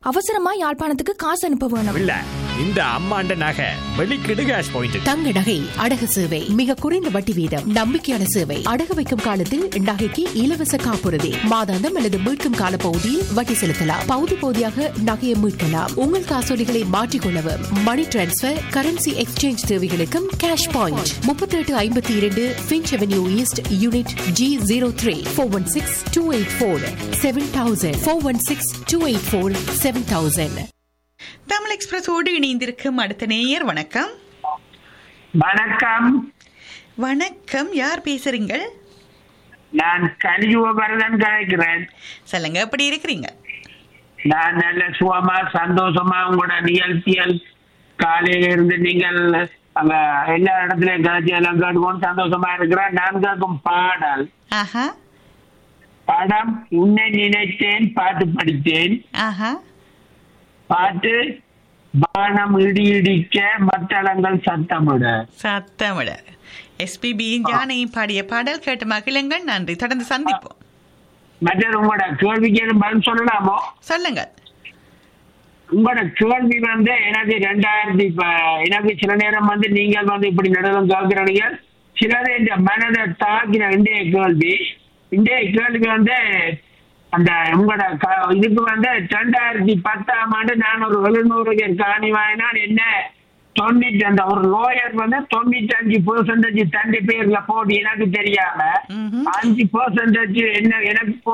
அவசரமா யாழ்ப்பாணத்துக்கு காசு அனுப்ப வேணும் இல்ல இந்த அம்மாண்ட நகை வெளிக்கிடு கேஷ் பாயிண்ட் தங்க நகை அடகு சேவை மிக குறைந்த வட்டி வீதம் நம்பிக்கையான சேவை அடகு வைக்கும் காலத்தில் நகைக்கு இலவச காப்புறுதி மாதாந்தம் அல்லது மீட்கும் கால பகுதியில் வட்டி செலுத்தலாம் பகுதி பகுதியாக நகையை மீட்கலாம் உங்கள் காசோலிகளை மாற்றிக்கொள்ளவும் மணி டிரான்ஸ்பர் கரன்சி எக்ஸ்சேஞ்ச் தேவைகளுக்கும் கேஷ் பாயிண்ட் முப்பத்தி எட்டு ஐம்பத்தி இரண்டு Finch avenue east unit G zero three four one six two eight four seven thousand four one six two eight four seven thousand Tamil எக்ஸ்பிரஸோடு இணைந்திருக்கும் அடுத்த நேயர் வணக்கம் வணக்கம் வணக்கம் யார் பேசுறீங்க நான் கலியுகபரதன் கலைக்கிறேன் சொல்லுங்க எப்படி இருக்கிறீங்க நான் நல்ல சுகமா சந்தோஷமா உங்களோட நிகழ்ச்சிகள் காலையில இருந்து நீங்கள் அங்க எல்லா இடத்துலயும் கலைச்சி எல்லாம் கேட்டுக்கொண்டு சந்தோஷமா இருக்கிறேன் நான் கேட்கும் பாடல் ஆஹா படம் உன்னை நினைத்தேன் பாட்டு படித்தேன் ஆஹா பாட்டு பானம் இடி இடிக்க மத்தளங்கள் சத்தமிட சத்தமிட எஸ்பிபியின் ஜானையும் பாடிய பாடல் கேட்டு மகிழுங்கள் நன்றி தொடர்ந்து சந்திப்போம் மற்றது உங்களோட கேள்விக்கு எதுவும் பதில் சொல்லலாமோ சொல்லுங்க உங்களோட கேள்வி வந்து எனக்கு ரெண்டாயிரத்தி இப்ப எனக்கு சில நேரம் வந்து நீங்கள் வந்து இப்படி நடனம் கேட்கிறீங்க சிலது இந்த மனதை தாக்கின இன்றைய கேள்வி இன்றைய கேள்வி வந்து அந்த உங்களோட க- இதுக்கு வந்து ரெண்டாயிரத்தி பத்தாம் ஆண்டு நான் ஒரு எழுநூறு காணி வாங்கினால் என்ன தொண்ணூத்தி அந்த ஒரு லோயர் வந்து தொண்ணூத்தி அஞ்சு பெர்சன்டேஜ் தண்டி பேர்ல போட்டு எனக்கு தெரியாம ம்ஹும். அஞ்சு பெர்சன்டேஜ் என்ன எனக்கு